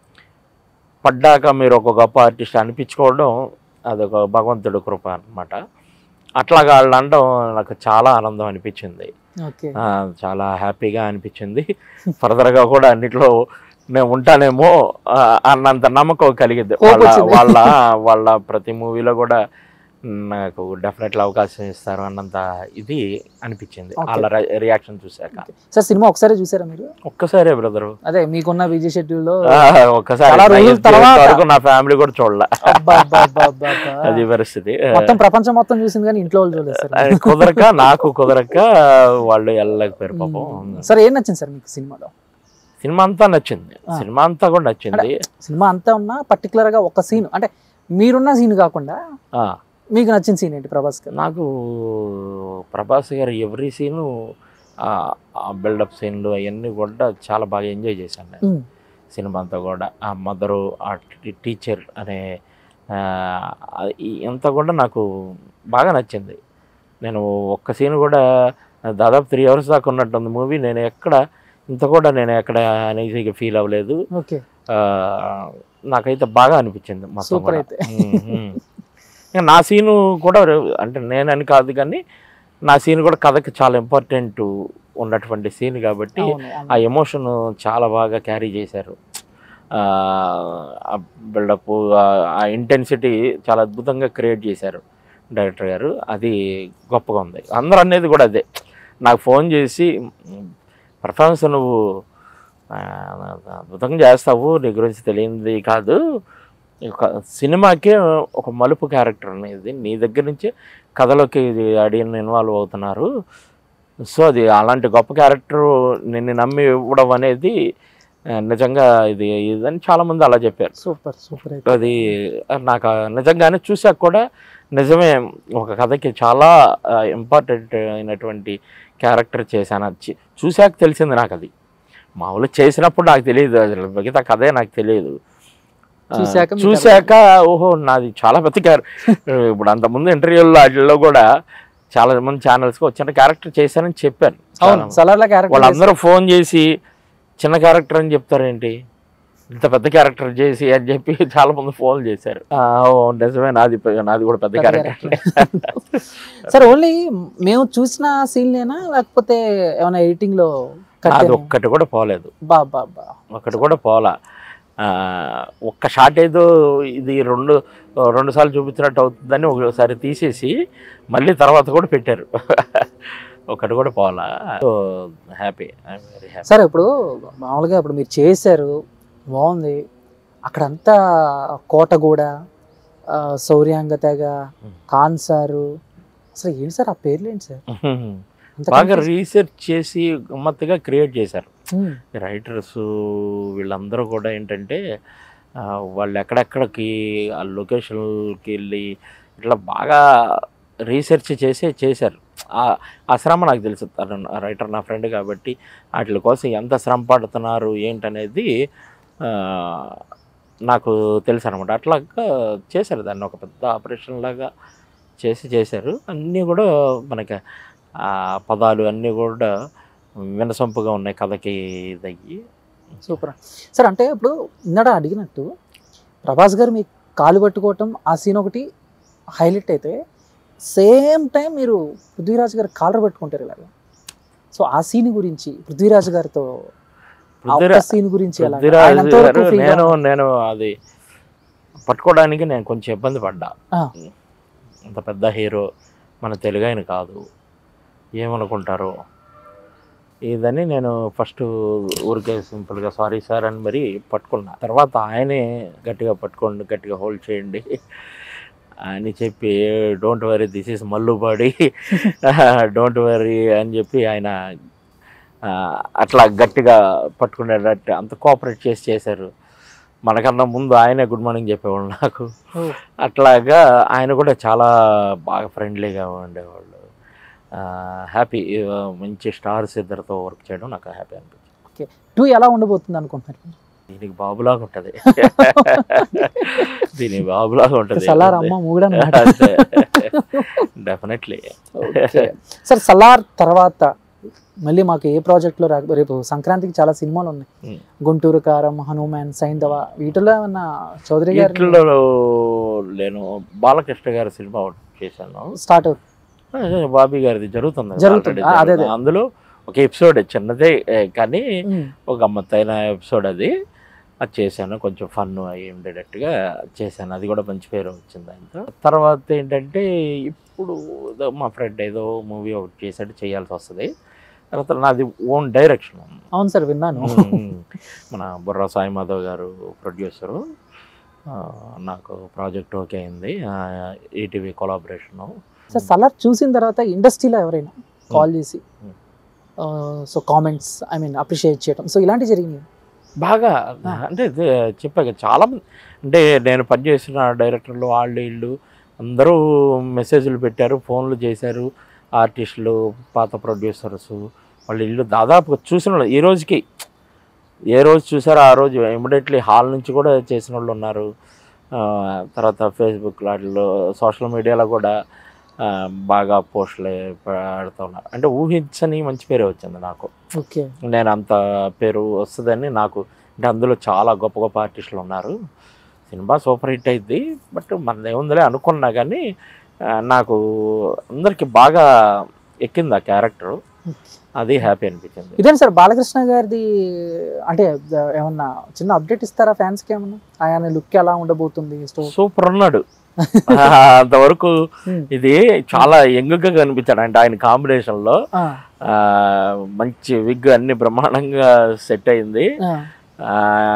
పడ్డాక మీరు ఒక గొప్ప ఆర్టిస్ట్ అనిపించుకోవడం అదొక భగవంతుడు కృప అన్నమాట అట్లాగా వాళ్ళు అనడం నాకు చాలా ఆనందం అనిపించింది ఓకే ఆ, చాలా హ్యాపీగా అనిపించింది ఫర్దర్గా కూడా అన్నిట్లో నేను ఉంటానేమో ఆ, అన్నంత నమ్మకం కలిగింది Hope వాళ్ళ వచ్చింది. వాళ్ళ వాళ్ళ ప్రతి మూవీలో కూడా నాకు డెఫినెట్లీ అవకాశం ఇస్తారు అన్నంత ఇది అనిపించింది Okay. వాళ్ళ రియాక్షన్ చూశాక సార్ సినిమా ఒకసారి చూసారా మీరు ఒక్కసారే బ్రదరు అదే మీకున్న బిజీ షెడ్యూల్ లో ఒక్కసారి చాలా నా రోజుల జీవితం తర్వాత- వరకు నా ఫ్యామిలీ కూడా చూడలే అబ్బా, అబ్బా, అబ్బా, అబ్బా, అబ్బా. అది పరిస్థితి మొత్తం ప్రపంచం మొత్తం చూసింది కానీ ఇంట్లో వాళ్ళు చూడలేదు సార్ అది కుదరక నాకు కుదరక వాళ్ళు వెళ్ళలేకపోయారు పాపం సార్ ఏం నచ్చింది సార్ మీకు సినిమాలో సినిమా అంతా నచ్చింది ఆ. సినిమా అంతా కూడా నచ్చింది సినిమా అంతా ఉన్నా పర్టికులర్ గా ఒక సీన్ అంటే మీరున్న సీన్ కాకుండా ఆ, మీకు నచ్చిన సీన్ ఏంటి ప్రభాస్ గారు నాకు ప్రభాస్ గారు ఎవ్రీ సీను బిల్డప్ సీన్లు అవన్నీ కూడా చాలా బాగా ఎంజాయ్ చేశాను నేను ఉమ్, సినిమా అంతా కూడా ఆ మదరు ఆ టీచర్ అనే ఆ, ఈ- అంతా కూడా నాకు బాగా నచ్చింది నేను ఒక్క సీన్ కూడా దాదాపు త్రీ అవర్స్ దాకా ఉన్నట్టుంది మూవీ నేను ఎక్కడ ఇంత కూడా నేను ఎక్కడ అనేసిగా ఫీల్ అవ్వలేదు ఓకే ఆ, నాకైతే బాగా అనిపించింది మొత్తం సూపర్ కూడా. అయితే ఉమ్, ఉమ్. ఇంకా నా సీను కూడా అంటే నేనని కాదు కానీ నా సీన్ కూడా కథకి చాలా ఇంపార్టెంట్ ఉన్నటువంటి సీన్ కాబట్టి అవును, అవును. ఆ ఎమోషన్ చాలా బాగా క్యారీ చేశారు ఆ బిల్డప్ ఆ ఇంటెన్సిటీ చాలా అద్భుతంగా క్రియేట్ చేశారు డైరెక్టర్ గారు అది గొప్పగా ఉంది అందరూ అనేది కూడా అదే నాకు ఫోన్ చేసి పర్ఫార్మెన్స్ నువ్వు ఆ, అద్భుతంగా చేస్తావు నీ గురించి తెలియంది కాదు ఒక సినిమాకే ఒక మలుపు క్యారెక్టర్ అనేది నీ దగ్గర నుంచి కథలోకి అడిగిన ఇన్వాల్వ్ అవుతున్నారు సో అది అలాంటి గొప్ప క్యారెక్టర్ నిన్ను నమ్మి ఇవ్వడం అనేది ఆ, నిజంగా ఇది ఇదని చాలామంది అలా చెప్పారు సూపర్ సూపర్ అయితే అది నాకు ఆ నిజంగానే చూసాక కూడా నిజమే ఒక కథకి చాలా ఇంపార్టెంట్ అయినటువంటి క్యారెక్టర్ చేశాను అది చే- చూశాక తెలిసింది నాకు అది మామూలుగా చేసినప్పుడు నాకు తెలియదు అసలు మిగతా కథే నాకు తెలియదు ఆ, చూశాక మీకు చూశాక ఓహో నాది చాలా పెద్ద క్యారెక్టర్ ఇప్పుడు అంతకుముందు ఇంటర్వ్యూల్లో వాటిల్లో కూడా చాలా మంది ఛానల్స్కి వచ్చిన క్యారెక్టర్ చేశానని చెప్పాను అవును చాలా సలార్ల క్యారెక్టర్ వాళ్ళందరూ ఫోన్ చేసి చిన్న క్యారెక్టర్ అని చెప్తారేంటి ఇంత పెద్ద క్యారెక్టర్ చేసి అని చెప్పి చాలా మంది ఫోన్ చేశారు ఆ, ఓ, నిజమే నాది పె- నాది కూడా పెద్ద పెద్ద క్యారెక్టర్ సార్ ఓన్లీ మేము చూసిన సీన్లేనా లేకపోతే ఏమైనా ఎడిటింగ్ లో cut అది అయినా? ఒక్కటి కూడా పోలేదు బా బా బా ఒక్కటి కూడా పోలా ఆ, ఒక్క షాట్ ఏదో ఇది రెండు రెండు సార్లు చూపించినట్టు అవుతుందని ఒకసారి తీసేసి మళ్ళీ తర్వాత కూడా పెట్టారు ఒకటి కూడా పోలా so happy I'm very happy sir ఇప్పుడు మామూలుగా ఇప్పుడు మీరు చేశారు బాగుంది అక్కడంతా కోటగూడ ఆ, శౌర్యాంగ తెగ ఖాన్ సారు అసలు ఏంటి సార్ ఆ పేర్లు ఏంటి సార్ అంత బాగా confuse- రీసెర్చ్ చేసి గమ్మత్తుగా క్రియేట్ చేశారు ఉమ్, రైటర్స్ వీళ్ళందరూ కూడా ఏంటంటే ఆ, వాళ్ళు ఎక్కడెక్కడికి ఆ లొకేషన్కి వెళ్ళి ఇట్లా బాగా రీసెర్చ్ చేసే చేశారు ఆ ఆ శ్రమ నాకు తెలుసు తను రైటర్ నా ఫ్రెండ్ కాబట్టి వాటి కోసం ఎంత శ్రమ పడుతున్నారు ఏంటనేది ఆ, నాకు తెలుసు అనమాట అట్లాగా చేశారు దాన్ని ఒక పెద్ద ఆపరేషన్ లాగా చేసి చేశారు అన్నీ కూడా మనకి ఆ పదాలు అన్నీ కూడా వినసొంపుగా ఉన్నాయి కథకి ఇదయ్యి సూపర్ సార్ అంటే ఇప్పుడు ఇందాడ అడిగినట్టు ప్రభాస్ గారు మీ కాలు పట్టుకోవటం ఆ సీన్ ఒకటి హైలైట్ అయితే సేమ్ టైం మీరు పృథ్వీరాజ్ గారు కాలర్ పట్టుకుంటారు ఇలాగ సో ఆ సీన్ గురించి పృథ్వీరాజ్ గారితో పృథ్వీరా- సీన్ గురించి ఎలా పృథ్వీరాజ్ ఆయన ఎంతవరకు గారు free గా నేను ఉన్నారు? నేను అది పట్టుకోవడానికి నేను కొంచెం ఇబ్బంది పడ్డా ఆ. అంత పెద్ద హీరో మన తెలుగు ఆయన కాదు ఏమనుకుంటారు ఇదని నేను ఫస్ట్ ఊరికే సింపుల్గా సారీ సార్ అని మరి పట్టుకున్నా తర్వాత ఆయనే గట్టిగా పట్టుకోండి గట్టిగా హోల్డ్ చేయండి అని చెప్పి don't worry this is Mallu body don't worry అని చెప్పి ఆయన ఆ, అట్లా గట్టిగా పట్టుకునేటట్టు అంత కోఆపరేట్ చేసి చేశారు మనకన్నా ముందు ఆయనే గుడ్ మార్నింగ్ చెప్పేవాళ్ళు నాకు ఓ, అట్లాగా ఆయన కూడా చాలా బాగా ఫ్రెండ్లీగా ఉండేవాళ్ళు హ్యాపీ మంచి స్టార్స్ ఇద్దరితో వర్క్ చేయడం నాకు హ్యాపీ అనిపించింది టూ ఎలా ఉండబోతుంది అనుకుంటున్నారు దీనికి బాబులాగా ఉంటుంది దీనికి బాబులాగా ఉంటుంది సలార్ అమ్మ మూడు అనమాట డెఫినెట్లీ ఓకే సార్ సలార్ తర్వాత మళ్ళీ మాకు ఏ ప్రాజెక్ట్లో రా రేపు సంక్రాంతికి చాలా సినిమాలు ఉన్నాయి Hmm. గుంటూరు కారం హనుమాన్ సైంధవ వీటిలో ఏమన్నా చౌదరి గారి వీటిలో నేను బాలకృష్ణ గారి సినిమా ఒకటి చేశాను స్టార్ట్ అవుతుంది బాబీ గారిది జరుగుతుంది కదా జరుగుతుంది. already ఆ, అదే, అదే. జరుగుతుంది. అందులో ఒక ఎపిసోడ్ చిన్నదే ఏ, కానీ Hmm. ఒక గమ్మత్తైన ఎపిసోడ్ అది అది చేశాను కొంచెం ఫన్ అయి ఉండేటట్టుగా చేశాను అది కూడా మంచి పేరు వచ్చింది దాంతో తర్వాత ఏంటంటే ఇప్పుడు ఏదో మా ఫ్రెండ్ ఏదో మూవీ ఒకటి చేసాడు చేయాల్సి వస్తుంది తర్వాత నాది ఓన్ డైరెక్షన్ అవును సార్ విన్నాను మన బుర్రా సాయి మాధవ్ గారు ప్రొడ్యూసరు నాకు ప్రాజెక్ట్ ఓకే అయింది ఈటీవీ కొలాబరేషను సార్ సలార్ చూసిన తర్వాత ఇండస్ట్రీలో ఎవరైనా కాల్ చేసి Hmm. So comments I mean appreciate చేయడం సో ఇలాంటివి జరిగింది బాగా ఆ. అంటే ఇది చెప్పాక చాలా మంది అంటే నేను పనిచేసిన డైరెక్టర్లు వాళ్ళు వీళ్ళు అందరూ మెసేజ్లు పెట్టారు ఫోన్లు చేశారు ఆర్టిస్టులు పాత ప్రొడ్యూసర్స్ వాళ్ళు ఇల్లు దాదాపుగా చూసిన వాళ్ళు ఈ రోజుకి ఏ రోజు చూసారో ఆ రోజు ఇమీడియట్లీ హాల్ నుంచి కూడా చేసిన వాళ్ళు ఉన్నారు ఆ, తర్వాత ఫేస్బుక్ వాటిలో సోషల్ మీడియాలో కూడా ఆ, బాగా పోస్టులు పెడుతూ ఉన్నారు అంటే ఊహించని మంచి పేరే వచ్చింది నాకు ఓకే నేను అంత పేరు వస్తుందని నాకు అంటే అందులో చాలా గొప్ప గొప్ప ఆర్టిస్టులు ఉన్నారు సినిమా సూపర్ హిట్ అయింది బట్ మనది ఏముందిలే అనుకున్నా కానీ ఆ, నాకు అందరికి బాగా ఎక్కింది ఆ క్యారెక్టర్ అది హ్యాపీ అనిపించింది ఇదేంటి సార్ బాలకృష్ణ గారిది అంటే ద- ఏమన్నా చిన్న అప్డేట్ ఇస్తారా ఫ్యాన్స్ కి ఏమన్నా ఆయన లుక్ ఎలా ఉండబోతుంది స్టోర్ సూపర్ ఉన్నాడు ఆ, అంతవరకు ఇది చాలా యంగ్గా కనిపించాడు అంటే ఆయన కాంబినేషన్లో ఆ, మంచి విగ్ అన్ని బ్రహ్మాండంగా సెట్ అయింది ఆ,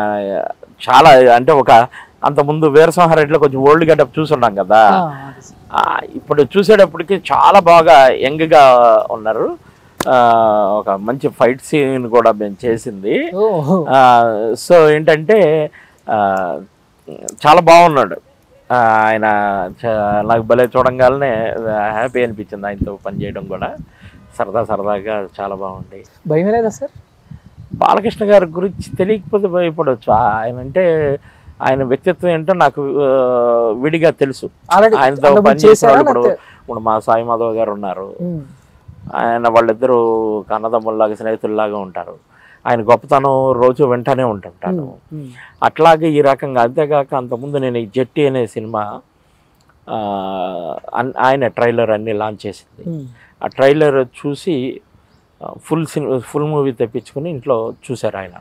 చాలా అంటే ఒక అంత ముందు వీరసింహారెడ్డిలో కొంచెం ఓల్డ్ గెటప్ చూసున్నాం కదా ఆ, ఇప్పుడు చూసేటప్పటికి చాలా బాగా యంగ్గా ఉన్నారు ఆ, ఒక మంచి ఫైట్ సీన్ కూడా మేము చేసింది ఆ, సో ఏంటంటే ఆ, చాలా బాగున్నాడు ఆ, ఆయన చ- నాకు భలే చూడంగానే హ్యాపీ అనిపించింది ఆయనతో పనిచేయడం కూడా సరదా సరదాగా చాలా బాగుంది భయం లేదా సార్ బాలకృష్ణ గారి గురించి తెలియకపోతే భయపడవచ్చు ఆయన అంటే ఆయన వ్యక్తిత్వం ఏంటో నాకు ఆ, విడిగా తెలుసు ఆల్రెడీ ఆయనతో పనిచేసిన వాళ్ళు ఇప్పుడు ఇప్పుడు మా సాయి మాధవ్ గారు ఉన్నారు ఆయన వాళ్ళిద్దరూ కన్నదమ్ముల్లాగా స్నేహితుల్లాగా ఉంటారు ఆయన గొప్పతనం రోజు వెంటనే ఉంటుంటాను అట్లాగే ఈ రకంగా అంతేకాక అంతకుముందు నేను ఈ జట్టి అనే సినిమా ఆ, అన్- ఆయన ట్రైలర్ అన్ని లాంచ్ చేసింది ఆ ట్రైలర్ చూసి ఫుల్ సినిమా ఫుల్ మూవీ తెప్పించుకుని ఇంట్లో చూశారు ఆయన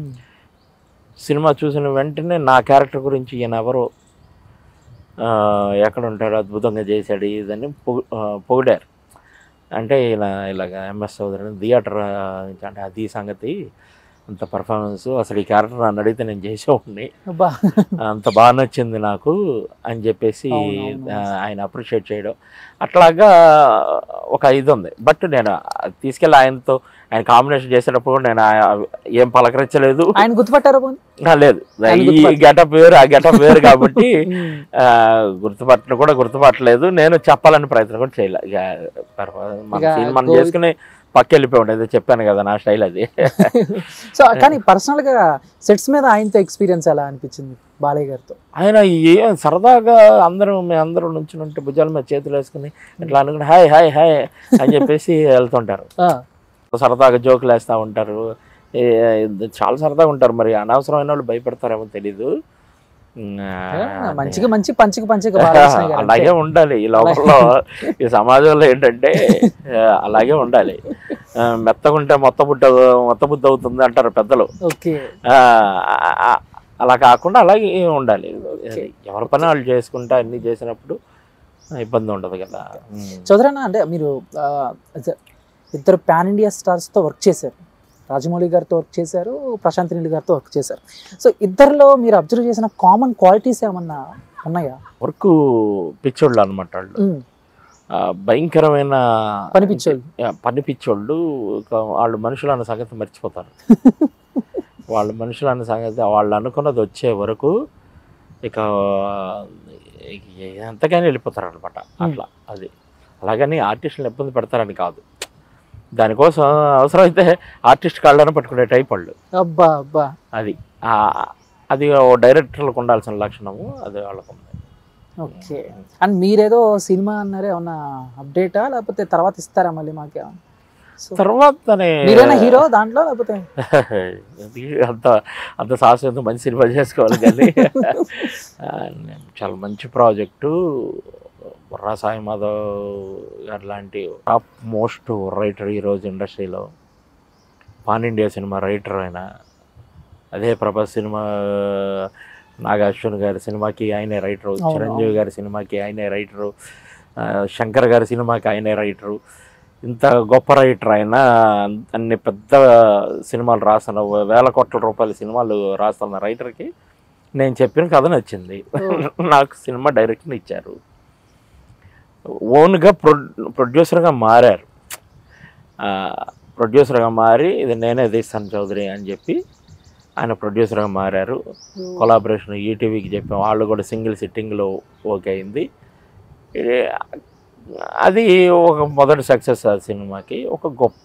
సినిమా చూసిన వెంటనే నా క్యారెక్టర్ గురించి ఈయన ఎవరో ఆ, ఎక్కడ ఉంటాడు అద్భుతంగా చేశాడు ఇదని పొగు ఆ, పొగిడారు అంటే ఇలా ఇలాగ ఎంఎస్ చౌదరి థియేటర్ అంటే అది సంగతి అంత పర్ఫార్మెన్స్ అసలు ఈ క్యారెక్టర్ నన్ను అడిగితే నేను చేసేవాడిని అబ్బా అంత బాగా నచ్చింది నాకు అని చెప్పేసి అవునవును. ఆ, ఆయన అప్రిషియేట్ చేయడం అట్లాగా ఒక ఇది ఉంది బట్ నేను అది తీసుకెళ్ళి ఆయనతో ఆయన కాంబినేషన్ చేసేటప్పుడు కూడా నేను ఆ- ఏం పలకరించలేదు ఆయన గుర్తుపట్టారా పోనీ ఆ, లేదు ఆయన ఈ గుర్తుపట్ట- గెటప్ వేరు ఆ గెటప్ వేరు కాబట్టి ఆ, గుర్తుపట్టను కూడా గుర్తుపట్టలేదు నేను చెప్పాలని ప్రయత్నం కూడా చేయలేదు ఇక పర్వాలేదు. మన ఇక సీన్ మనం గోవి- చేసుకుని పక్క వెళ్ళిపోయి ఏదో చెప్పాను కదా నా స్టైల్ అది సో కానీ పర్సనల్ గా సెట్స్ మీద ఆయనతో ఎక్స్పీరియన్స్ ఎలా అనిపించింది బాలయ్య గారితో ఆయన ఏ సరదాగా అందరం మేము అందరం నుంచి ఉంటే భుజాల మీద చేతులు వేసుకుని ఇట్లా అనుకుని హాయ్ హాయ్ హాయ్ అని చెప్పేసి వెళ్తుంటారు ఆ, సరదాగా జోకులు వేస్తూ ఉంటారు ఏ- చాలా సరదాగా ఉంటారు మరి అనవసరమైన వాళ్ళు భయపడతారేమో తెలీదు ఉమ్, ఆ, మంచిగా మంచి పంచికి పంచికి బాలకృష్ణ గారు అంతే. అలాగే ఉండాలి ఈ లోపల ఈ సమాజంలో ఏంటంటే ఆ, అలాగే ఉండాలి ఆ, మెత్తగా ఉంటే మొత్త బుట్ట మొత్త బుద్ధి అవుతుంది అంటారు పెద్దలు ఓకే ఆ, ఆ, అలా కాకుండా అలాగే ఉండాలి Okay. ఎవరి పని వాళ్ళు చేసుకుంటా అన్ని చేసినప్పుడు ఇబ్బంది ఉండదు కదా ఉమ్. చౌదరన్న అంటే మీరు ఇద్దరు పాన్ ఇండియా స్టార్స్తో వర్క్ చేశారు రాజమౌళి గారితో వర్క్ చేశారు ప్రశాంత్ నీల్ గారితో వర్క్ చేశారు సో ఇద్దరిలో మీరు అబ్జర్వ్ చేసిన కామన్ క్వాలిటీస్ ఏమన్నా ఉన్నాయా వర్క్ పిచ్చోళ్ళు అనమాట వాళ్ళు ఉమ్, ఆ, భయంకరమైన పని పిచ్చోళ్ళు. యా, పని పిచ్చోళ్ళు ఇక వాళ్ళు మనుషులు అన్న సంగతి మర్చిపోతారు వాళ్ళు మనుషులు అన్న సంగతి వాళ్ళు అనుకున్నది వచ్చే వరకు ఇక ఎంతకైనా వెళ్ళిపోతారు అనమాట అట్లా అది అలాగని ఆర్టిస్టులను ఇబ్బంది పెడతారని కాదు దానికోసం అవసరమైతే ఆర్టిస్ట్ కాళ్ళని పట్టుకునే టైప్ వాళ్ళు అబ్బా అబ్బా అది ఆ, అది ఓ డైరెక్టర్లకు ఉండాల్సిన లక్షణము అది వాళ్ళకు ఉంది ఓకే అండ్ మీరేదో సినిమా అన్నారే ఏమన్నా అప్డేటా లేకపోతే తర్వాత ఇస్తారా మళ్ళీ మాకే సో తర్వాతనే మీరేనా హీరో దాంట్లో లేకపోతే అది అంత అంత సాహసంతో మంచి సినిమా చేసుకోవాలి కానీ ఆ, చాలా మంచి ప్రాజెక్టు బుర్రా సాయి మాధవ్ గారు లాంటి టాప్ మోస్ట్ రైటర్ ఈరోజు ఇండస్ట్రీలో పాన్ ఇండియా సినిమా రైటర్ ఆయన అదే ప్రభాస్ సినిమా నాగార్జున గారి సినిమాకి ఆయనే రైటరు అవును, చిరంజీవి గారి సినిమాకి ఆయనే రైటరు ఆ, శంకర్ గారి సినిమాకి ఆయనే రైటరు ఇంత గొప్ప రైటర్ ఆయన అన్ని పెద్ద సినిమాలు రాస్తున్న వేల కోట్ల రూపాయల సినిమాలు రాస్తున్న రైటర్కి నేను చెప్పిన కథ నచ్చింది నాకు సినిమా డైరెక్షన్ ఇచ్చారు ఓన్గా ప్రొ ప్రొడ్యూసర్గా మారారు ఆ, ప్రొడ్యూసర్గా మారి ఇది నేనే తీస్తాను చౌదరి అని చెప్పి ఆయన ప్రొడ్యూసర్గా మారారు కొలాబరేషన్ ఈటీవీకి చెప్పాం వాళ్ళు కూడా సింగిల్ సిట్టింగ్లో ఓకే అయింది ఇది అది ఒక మొదటి సక్సెస్ ఆ సినిమాకి ఒక గొప్ప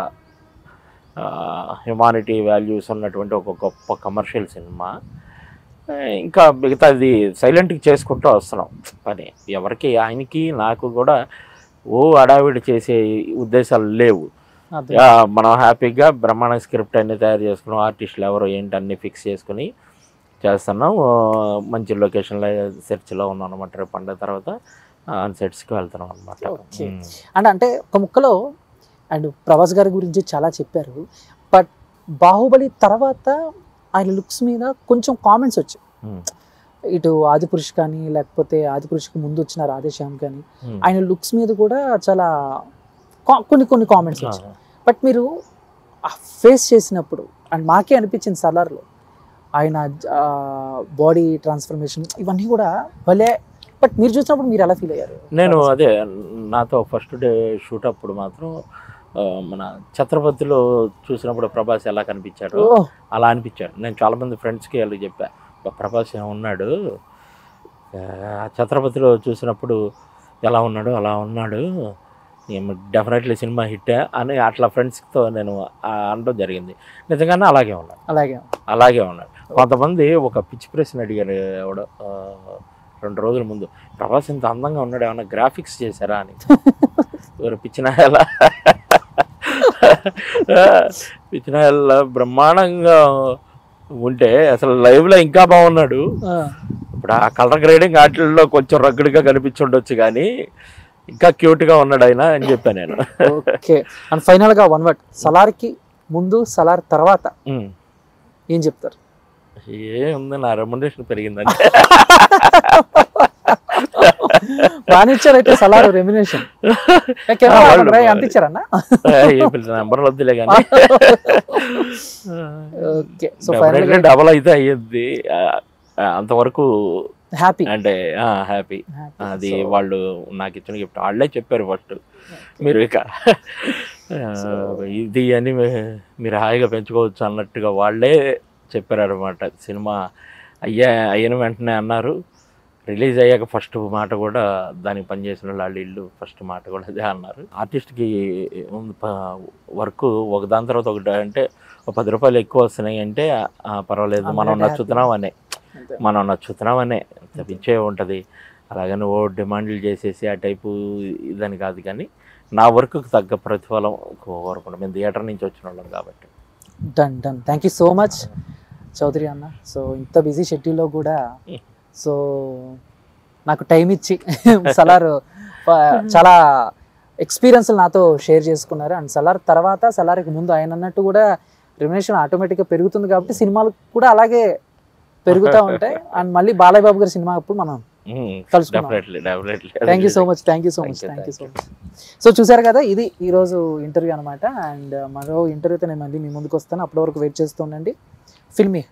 హ్యుమానిటీ వాల్యూస్ ఉన్నటువంటి ఒక గొప్ప కమర్షియల్ సినిమా ఆ, ఇంకా మిగతాది సైలెంట్గా చేసుకుంటూ వస్తున్నాం పని ఎవరికి ఆయనకి నాకు కూడా ఓ అడావిడి చేసే ఉద్దేశాలు లేవు అదే యా, మనం హ్యాపీగా బ్రహ్మాండ స్క్రిప్ట్ అన్ని తయారు చేసుకున్నాం ఆర్టిస్టులు ఎవరు ఏంటి అన్ని ఫిక్స్ చేసుకుని చేస్తున్నాం ఆ, మంచి లొకేషన్లో సెర్చ్లో ఉన్నాం అనమాట రేపు పండుగ తర్వాత ఆన్ సెట్స్కి వెళ్తున్నాం అనమాట Okay. అండ్ అంటే ఒక ముక్కలో అండ్ ప్రభాస్ గారి గురించి చాలా చెప్పారు బట్ బాహుబలి తర్వాత ఆయన లుక్స్ మీద కొంచెం కామెంట్స్ వచ్చాయి ఇటు ఆదిపురుష్ కానీ లేకపోతే ఆదిపురుష్కి ముందు వచ్చిన రాధేశ్యామ్ కానీ ఆయన లుక్స్ మీద కూడా చాలా కా- కొన్ని కొన్ని కామెంట్స్ వచ్చాయి బట్ మీరు ఫేస్ చేసినప్పుడు అండ్ మాకే అనిపించింది సలార్లో ఆయన బాడీ ట్రాన్స్ఫర్మేషన్ ఇవన్నీ కూడా భలే బట్ మీరు చూసినప్పుడు మీరు ఎలా ఫీల్ అయ్యారు నేను అదే నాతో ఫస్ట్ డే షూట్ అప్పుడు మాత్రం ఆ, మన ఛత్రపతిలో చూసినప్పుడు ప్రభాస్ ఎలా కనిపించాడు ఓ అలా అనిపించాడు నేను చాలామంది ఫ్రెండ్స్కి వెళ్ళి చెప్పా "బా, ప్రభాస్ ఉన్నాడు ఛత్రపతిలో చూసినప్పుడు ఎలా ఉన్నాడు అలా ఉన్నాడు డెఫినెట్లీ సినిమా హిట్ అని అట్లా ఫ్రెండ్స్తో నేను ఆ అనడం జరిగింది నిజంగానే అలాగే ఉన్నాడు అలాగే అలాగే ఉన్నాడు కొంతమంది ఒక పిచ్చి ప్రశ్న అడిగారు ఎవడో ఆ, రెండు రోజుల ముందు ప్రభాస్ ఇంత అందంగా ఉన్నాడు ఏమన్నా గ్రాఫిక్స్ చేశారా అని ఎవరు పిచ్చినాయలా పిచ్చినాయల బ్రహ్మాండంగా ఉంటే అసలు లైవ్లో ఇంకా బాగున్నాడు ఆ, ఇప్పుడు ఆ కలర్ గ్రేడింగ్ వాటిల్లో కొంచెం రగ్గుడిగా కనిపించుండొచ్చు కానీ ఇంకా క్యూట్గా ఉన్నాడు ఆయన అని చెప్పాను నేను ఓకే అండ్ ఫైనల్ గా వన్ వర్డ్ సలార్కి ముందు సలార్ తర్వాత ఉమ్. ఏం చెప్తారు ఏముంది నా రెమ్యునరేషన్ పెరిగిందని బానిచ్చారైతే సలార్ రెమ్యునేషన్ ఆ, వాళ్ళు- అంత ఇచ్చారన్నా ఏ పిల్ల నెంబర్ వద్దులే కానీ ఓకే సో ఫైనల్ గా డబల్ అయితే అయ్యింది ఆ, ఆ, అంతవరకు హ్యాపీ అంటే హ్యాపీ అది వాళ్ళు నాకు ఇచ్చిన గిఫ్ట్ వాళ్ళే చెప్పారు ఫస్ట్ మీరు ఇక ఆ, ఇది అని మీ- మీరు హాయిగా పెంచుకోవచ్చు అన్నట్టుగా వాళ్ళే చెప్పారు అనమాట సినిమా అయ్యా అయిన వెంటనే అన్నారు రిలీజ్ అయ్యాక ఫస్ట్ మాట కూడా దానికి పనిచేసిన వాళ్ళు ఇల్లు ఫస్ట్ మాట కూడా అదే అన్నారు ఆర్టిస్ట్కి వర్క్ ఒక దాని తర్వాత ఒకటి అంటే ఒక పది రూపాయలు ఎక్కువ వస్తున్నాయి అంటే ఆ, పర్వాలేదు మనం అందరికీ నచ్చుతున్నాం అనే మనం నచ్చుతున్నామనే తప్పించే ఉంటుంది అలాగని ఓ డిమాండ్లు చేసేసి ఆ టైపు ఇదని కాదు కానీ నా వర్క్కి తగ్గ ప్రతిఫలం కోరుకుంటాం మేము థియేటర్ నుంచి వచ్చిన వాళ్ళం కాబట్టి done done thank you so much Chowdary అన్న సో ఇంత బిజీ షెడ్యూల్లో కూడా సో నాకు టైం ఇచ్చి సలార్ ఆ, చాలా ఎక్స్పీరియన్స్ నాతో షేర్ చేసుకున్నారు అండ్ సలార్ తర్వాత సలార్కి ముందు ఆయన అన్నట్టు కూడా రెమ్యునేషన్ ఆటోమేటిక్గా పెరుగుతుంది కాబట్టి సినిమాలు కూడా అలాగే పెరుగుతూ ఉంటాయి అండ్ మళ్ళీ బాలయ్య బాబు గారి సినిమా అప్పుడు మనం కలుసుకుందాం. Definitely definitely thank you so much thank you so Thank much you, thank you so thank much so చూసారు కదా ఇది ఈ రోజు ఇంటర్వ్యూ అనమాట అండ్ మరో ఇంటర్వ్యూతో నేను మళ్ళీ మీ ముందుకు వస్తాను అప్పటి వరకు వెయిట్ చేస్తూ ఉండండి ఫిల్మీ